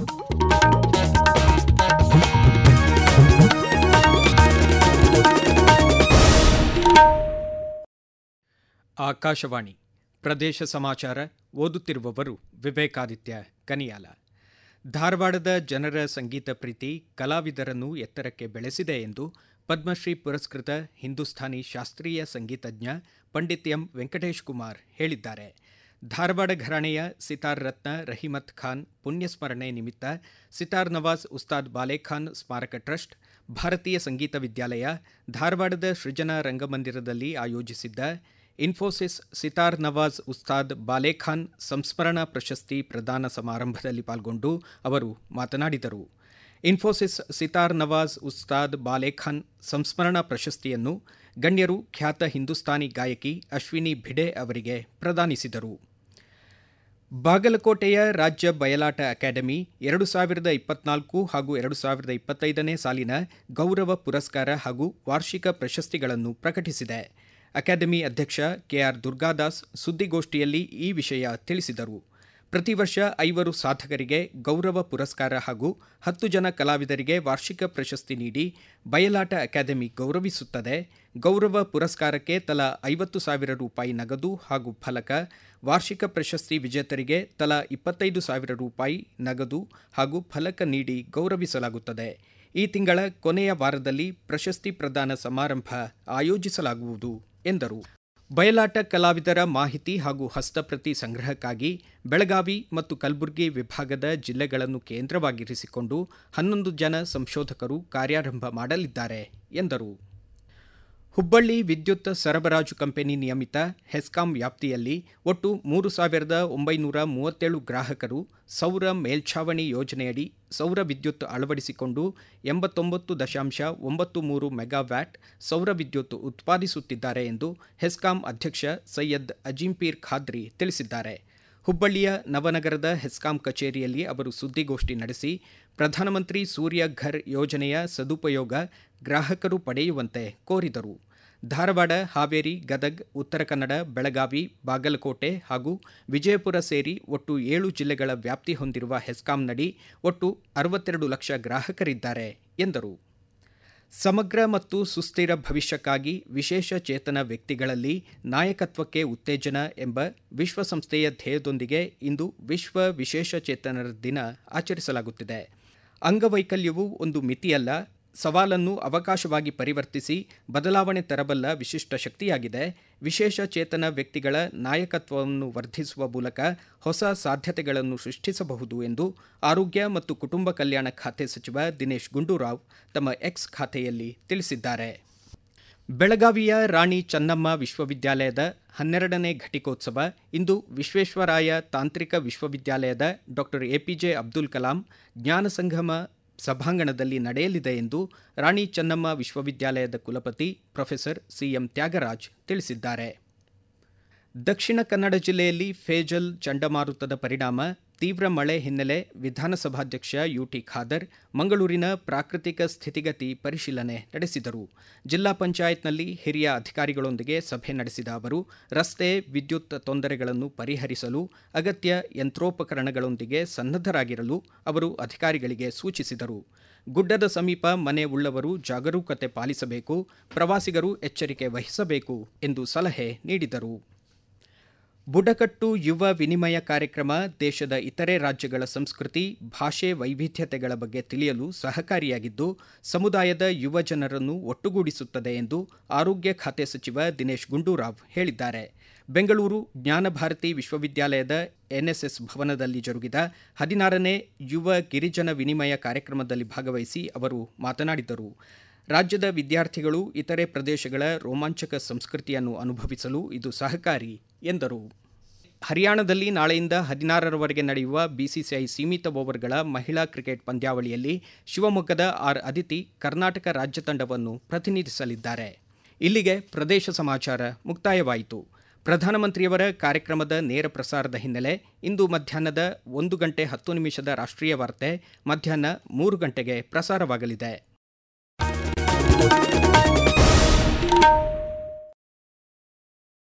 ಆಕಾಶವಾಣಿ ಪ್ರದೇಶ ಸಮಾಚಾರ ಓದುತ್ತಿರುವವರು ವಿವೇಕಾದಿತ್ಯ ಕನಿಯಾಲ ಧಾರವಾಡದ ಜನರ ಸಂಗೀತ ಪ್ರೀತಿ ಕಲಾವಿದರನ್ನು ಎತ್ತರಕ್ಕೆ ಬೆಳೆಸಿದೆ ಎಂದು ಪದ್ಮಶ್ರೀ ಪುರಸ್ಕೃತ ಹಿಂದೂಸ್ಥಾನಿ ಶಾಸ್ತ್ರೀಯ ಸಂಗೀತಜ್ಞ ಪಂಡಿತ್ ಎಂ ವೆಂಕಟೇಶ್ ಕುಮಾರ್ ಹೇಳಿದ್ದಾರೆ ಧಾರವಾಡ ಘರಾಣೆಯ ಸಿತಾರ್ ರತ್ನ ರಹಿಮತ್ ಖಾನ್ ಪುಣ್ಯಸ್ಮರಣೆ ನಿಮಿತ್ತ ಸಿತಾರ್ ನವಾಜ್ ಉಸ್ತಾದ್ ಬಾಲೆಖಾನ್ ಸ್ಮಾರಕ ಟ್ರಸ್ಟ್ ಭಾರತೀಯ ಸಂಗೀತ ವಿದ್ಯಾಲಯ ಧಾರವಾಡದ ಸೃಜನಾ ರಂಗಮಂದಿರದಲ್ಲಿ ಆಯೋಜಿಸಿದ್ದ ಇನ್ಫೋಸಿಸ್ ಸಿತಾರ್ ನವಾಜ್ ಉಸ್ತಾದ್ ಬಾಲೆಖಾನ್ ಸಂಸ್ಮರಣಾ ಪ್ರಶಸ್ತಿ ಪ್ರದಾನ ಸಮಾರಂಭದಲ್ಲಿ ಪಾಲ್ಗೊಂಡು ಅವರು ಮಾತನಾಡಿದರು ಇನ್ಫೋಸಿಸ್ ಸಿತಾರ್ ನವಾಜ್ ಉಸ್ತಾದ್ ಬಾಲೆಖಾನ್ ಸಂಸ್ಮರಣಾ ಪ್ರಶಸ್ತಿಯನ್ನು ಗಣ್ಯರು ಖ್ಯಾತ ಹಿಂದೂಸ್ತಾನಿ ಗಾಯಕಿ ಅಶ್ವಿನಿ ಭಿಡೆ ಅವರಿಗೆ ಪ್ರದಾನಿಸಿದರು ಬಾಗಲಕೋಟೆಯ ರಾಜ್ಯ ಬಯಲಾಟ ಅಕಾಡೆಮಿ ಎರಡು ಸಾವಿರದ ಇಪ್ಪತ್ನಾಲ್ಕು ಹಾಗೂ ಎರಡು ಸಾವಿರದ ಇಪ್ಪತ್ತೈದನೇ ಸಾಲಿನ ಗೌರವ ಪುರಸ್ಕಾರ ಹಾಗೂ ವಾರ್ಷಿಕ ಪ್ರಶಸ್ತಿಗಳನ್ನು ಪ್ರಕಟಿಸಿದೆ ಅಕಾಡೆಮಿ ಅಧ್ಯಕ್ಷ ಕೆಆರ್ ದುರ್ಗಾದಾಸ್ ಸುದ್ದಿಗೋಷ್ಠಿಯಲ್ಲಿ ಈ ವಿಷಯ ತಿಳಿಸಿದರು ಪ್ರತಿ ವರ್ಷ ಐವರು ಸಾಧಕರಿಗೆ ಗೌರವ ಪುರಸ್ಕಾರ ಹಾಗೂ ಹತ್ತು ಜನ ಕಲಾವಿದರಿಗೆ ವಾರ್ಷಿಕ ಪ್ರಶಸ್ತಿ ನೀಡಿ ಬಯಲಾಟ ಅಕಾಡೆಮಿ ಗೌರವಿಸುತ್ತದೆ ಗೌರವ ಪುರಸ್ಕಾರಕ್ಕೆ ತಲಾ ಐವತ್ತು ಸಾವಿರ ರೂಪಾಯಿ ನಗದು ಹಾಗೂ ಫಲಕ ವಾರ್ಷಿಕ ಪ್ರಶಸ್ತಿ ವಿಜೇತರಿಗೆ ತಲಾ ಇಪ್ಪತ್ತೈದು ಸಾವಿರ ರೂಪಾಯಿ ನಗದು ಹಾಗೂ ಫಲಕ ನೀಡಿ ಗೌರವಿಸಲಾಗುತ್ತದೆ ಈ ತಿಂಗಳ ಕೊನೆಯ ವಾರದಲ್ಲಿ ಪ್ರಶಸ್ತಿ ಪ್ರದಾನ ಸಮಾರಂಭ ಆಯೋಜಿಸಲಾಗುವುದು ಎಂದರು ಬಯಲಾಟ ಕಲಾವಿದರ ಮಾಹಿತಿ ಹಾಗೂ ಹಸ್ತಪ್ರತಿ ಸಂಗ್ರಹಕ್ಕಾಗಿ ಬೆಳಗಾವಿ ಮತ್ತು ಕಲಬುರಗಿ ವಿಭಾಗದ ಜಿಲ್ಲೆಗಳನ್ನು ಕೇಂದ್ರವಾಗಿರಿಸಿಕೊಂಡು ಹನ್ನೊಂದು ಜನ ಸಂಶೋಧಕರು ಕಾರ್ಯಾರಂಭ ಮಾಡಲಿದ್ದಾರೆ ಎಂದರು ಹುಬ್ಬಳ್ಳಿ ವಿದ್ಯುತ್ ಸರಬರಾಜು ಕಂಪನಿ ನಿಯಮಿತ ಹೆಸ್ಕಾಂ ವ್ಯಾಪ್ತಿಯಲ್ಲಿ ಒಟ್ಟು ಮೂರು ಸಾವಿರದ ಒಂಬೈನೂರ ಮೂವತ್ತೇಳು ಗ್ರಾಹಕರು ಸೌರ ಮೇಲ್ಛಾವಣಿ ಯೋಜನೆಯಡಿ ಸೌರ ವಿದ್ಯುತ್ ಅಳವಡಿಸಿಕೊಂಡು ಎಂಬತ್ತೊಂಬತ್ತು ದಶಾಂಶ ಒಂಬತ್ತು ಮೂರು ಮೆಗಾವ್ಯಾಟ್ ಸೌರ ವಿದ್ಯುತ್ ಉತ್ಪಾದಿಸುತ್ತಿದ್ದಾರೆ ಎಂದು ಹೆಸ್ಕಾಂ ಅಧ್ಯಕ್ಷ ಸೈಯದ್ ಅಜಿಂಪೀರ್ ಖಾದ್ರಿ ತಿಳಿಸಿದ್ದಾರೆ ಹುಬ್ಬಳ್ಳಿಯ ನವನಗರದ ಹೆಸ್ಕಾಂ ಕಚೇರಿಯಲ್ಲಿ ಅವರು ಸುದ್ದಿಗೋಷ್ಠಿ ನಡೆಸಿ ಪ್ರಧಾನಮಂತ್ರಿ ಸೂರ್ಯ ಘರ್ ಯೋಜನೆಯ ಸದುಪಯೋಗ ಗ್ರಾಹಕರು ಪಡೆಯುವಂತೆ ಕೋರಿದರು ಧಾರವಾಡ ಹಾವೇರಿ ಗದಗ್ ಉತ್ತರ ಕನ್ನಡ ಬೆಳಗಾವಿ ಬಾಗಲಕೋಟೆ ಹಾಗೂ ವಿಜಯಪುರ ಸೇರಿ ಒಟ್ಟು ಏಳು ಜಿಲ್ಲೆಗಳ ವ್ಯಾಪ್ತಿ ಹೊಂದಿರುವ ಹೆಸ್ಕಾಂನಡಿ ಒಟ್ಟು ಅರವತ್ತೆರಡು ಲಕ್ಷ ಗ್ರಾಹಕರಿದ್ದಾರೆ ಎಂದರು ಸಮಗ್ರ ಮತ್ತು ಸುಸ್ಥಿರ ಭವಿಷ್ಯಕ್ಕಾಗಿ ವಿಶೇಷ ಚೇತನ ವ್ಯಕ್ತಿಗಳಲ್ಲಿ ನಾಯಕತ್ವಕ್ಕೆ ಉತ್ತೇಜನ ಎಂಬ ವಿಶ್ವಸಂಸ್ಥೆಯ ಧ್ಯೇಯದೊಂದಿಗೆ ಇಂದು ವಿಶ್ವ ವಿಶೇಷ ಚೇತನರ ದಿನ ಆಚರಿಸಲಾಗುತ್ತಿದೆ ಅಂಗವೈಕಲ್ಯವು ಒಂದು ಮಿತಿಯಲ್ಲ ಸವಾಲನ್ನು ಅವಕಾಶವಾಗಿ ಪರಿವರ್ತಿಸಿ ಬದಲಾವಣೆ ತರಬಲ್ಲ ವಿಶಿಷ್ಟ ಶಕ್ತಿಯಾಗಿದೆ ವಿಶೇಷ ಚೇತನ ವ್ಯಕ್ತಿಗಳ ನಾಯಕತ್ವವನ್ನು ವರ್ಧಿಸುವ ಮೂಲಕ ಹೊಸ ಸಾಧ್ಯತೆಗಳನ್ನು ಸೃಷ್ಟಿಸಬಹುದು ಎಂದು ಆರೋಗ್ಯ ಮತ್ತು ಕುಟುಂಬ ಕಲ್ಯಾಣ ಖಾತೆ ಸಚಿವ ದಿನೇಶ್ ಗುಂಡೂರಾವ್ ತಮ್ಮ ಎಕ್ಸ್ ಖಾತೆಯಲ್ಲಿ ತಿಳಿಸಿದ್ದಾರೆ ಬೆಳಗಾವಿಯ ರಾಣಿ ಚೆನ್ನಮ್ಮ ವಿಶ್ವವಿದ್ಯಾಲಯದ ಹನ್ನೆರಡನೇ ಘಟಿಕೋತ್ಸವ ಇಂದು ವಿಶ್ವೇಶ್ವರಾಯ ತಾಂತ್ರಿಕ ವಿಶ್ವವಿದ್ಯಾಲಯದ ಡಾಕ್ಟರ್ ಎಪಿಜೆ ಅಬ್ದುಲ್ ಕಲಾಂ ಜ್ಞಾನ ಸಂಗಮ ಸಭಾಂಗಣದಲ್ಲಿ ನಡೆಯಲಿದೆ ಎಂದು ರಾಣಿ ಚೆನ್ನಮ್ಮ ವಿಶ್ವವಿದ್ಯಾಲಯದ ಕುಲಪತಿ ಪ್ರೊಫೆಸರ್ ಸಿಎಂ ತ್ಯಾಗರಾಜ್ ತಿಳಿಸಿದ್ದಾರೆ ದಕ್ಷಿಣ ಕನ್ನಡ ಜಿಲ್ಲೆಯಲ್ಲಿ ಫೇಜಲ್ ಚಂಡಮಾರುತದ ಪರಿಣಾಮ ತೀವ್ರ ಮಳೆ ಹಿನ್ನೆಲೆ ವಿಧಾನಸಭಾಧ್ಯಕ್ಷ ಯುಟಿ ಖಾದರ್ ಮಂಗಳೂರಿನ ಪ್ರಾಕೃತಿಕ ಸ್ಥಿತಿಗತಿ ಪರಿಶೀಲನೆ ನಡೆಸಿದರು ಜಿಲ್ಲಾ ಪಂಚಾಯತ್ನಲ್ಲಿ ಹಿರಿಯ ಅಧಿಕಾರಿಗಳೊಂದಿಗೆ ಸಭೆ ನಡೆಸಿದ ಅವರು ರಸ್ತೆ ವಿದ್ಯುತ್ ತೊಂದರೆಗಳನ್ನು ಪರಿಹರಿಸಲು ಅಗತ್ಯ ಯಂತ್ರೋಪಕರಣಗಳೊಂದಿಗೆ ಸನ್ನದ್ಧರಾಗಿರಲು ಅವರು ಅಧಿಕಾರಿಗಳಿಗೆ ಸೂಚಿಸಿದರು ಗುಡ್ಡದ ಸಮೀಪ ಮನೆ ಉಳ್ಳವರು ಜಾಗರೂಕತೆ ಪಾಲಿಸಬೇಕು ಪ್ರವಾಸಿಗರು ಎಚ್ಚರಿಕೆ ವಹಿಸಬೇಕು ಎಂದು ಸಲಹೆ ನೀಡಿದರು ಬುಡಕಟ್ಟು ಯುವ ವಿನಿಮಯ ಕಾರ್ಯಕ್ರಮ ದೇಶದ ಇತರೆ ರಾಜ್ಯಗಳ ಸಂಸ್ಕೃತಿ ಭಾಷೆ ವೈವಿಧ್ಯತೆಗಳ ಬಗ್ಗೆ ತಿಳಿಯಲು ಸಹಕಾರಿಯಾಗಿದ್ದು ಸಮುದಾಯದ ಯುವ ಜನರನ್ನು ಒಟ್ಟುಗೂಡಿಸುತ್ತದೆ ಎಂದು ಆರೋಗ್ಯ ಖಾತೆ ಸಚಿವ ದಿನೇಶ್ ಗುಂಡೂರಾವ್ ಹೇಳಿದ್ದಾರೆ ಬೆಂಗಳೂರು ಜ್ಞಾನಭಾರತಿ ವಿಶ್ವವಿದ್ಯಾಲಯದ ಎನ್ಎಸ್ಎಸ್ ಭವನದಲ್ಲಿ ಜರುಗಿದ ಹದಿನಾರನೇ ಯುವ ಗಿರಿಜನ ವಿನಿಮಯ ಕಾರ್ಯಕ್ರಮದಲ್ಲಿ ಭಾಗವಹಿಸಿ ಅವರು ಮಾತನಾಡಿದರು ರಾಜ್ಯದ ವಿದ್ಯಾರ್ಥಿಗಳು ಇತರೆ ಪ್ರದೇಶಗಳ ರೋಮಾಂಚಕ ಸಂಸ್ಕೃತಿಯನ್ನು ಅನುಭವಿಸಲು ಇದು ಸಹಕಾರಿ ಎಂದರು ಹರಿಯಾಣದಲ್ಲಿ ನಾಳೆಯಿಂದ ಹದಿನಾರರವರೆಗೆ ನಡೆಯುವ ಬಿಸಿಸಿಐ ಸೀಮಿತ ಓವರ್ಗಳ ಮಹಿಳಾ ಕ್ರಿಕೆಟ್ ಪಂದ್ಯಾವಳಿಯಲ್ಲಿ ಶಿವಮೊಗ್ಗದ ಆರ್ ಅದಿತಿ ಕರ್ನಾಟಕ ರಾಜ್ಯ ತಂಡವನ್ನು ಪ್ರತಿನಿಧಿಸಲಿದ್ದಾರೆ ಇಲ್ಲಿಗೆ ಪ್ರದೇಶ ಸಮಾಚಾರ ಮುಕ್ತಾಯವಾಯಿತು ಪ್ರಧಾನಮಂತ್ರಿಯವರ ಕಾರ್ಯಕ್ರಮದ ನೇರ ಪ್ರಸಾರದ ಹಿನ್ನೆಲೆ ಇಂದು ಮಧ್ಯಾಹ್ನದ ಒಂದು ಗಂಟೆ ಹತ್ತು ನಿಮಿಷದ ರಾಷ್ಟ್ರೀಯ ವಾರ್ತೆ ಮಧ್ಯಾಹ್ನ ಮೂರು ಗಂಟೆಗೆ ಪ್ರಸಾರವಾಗಲಿದೆ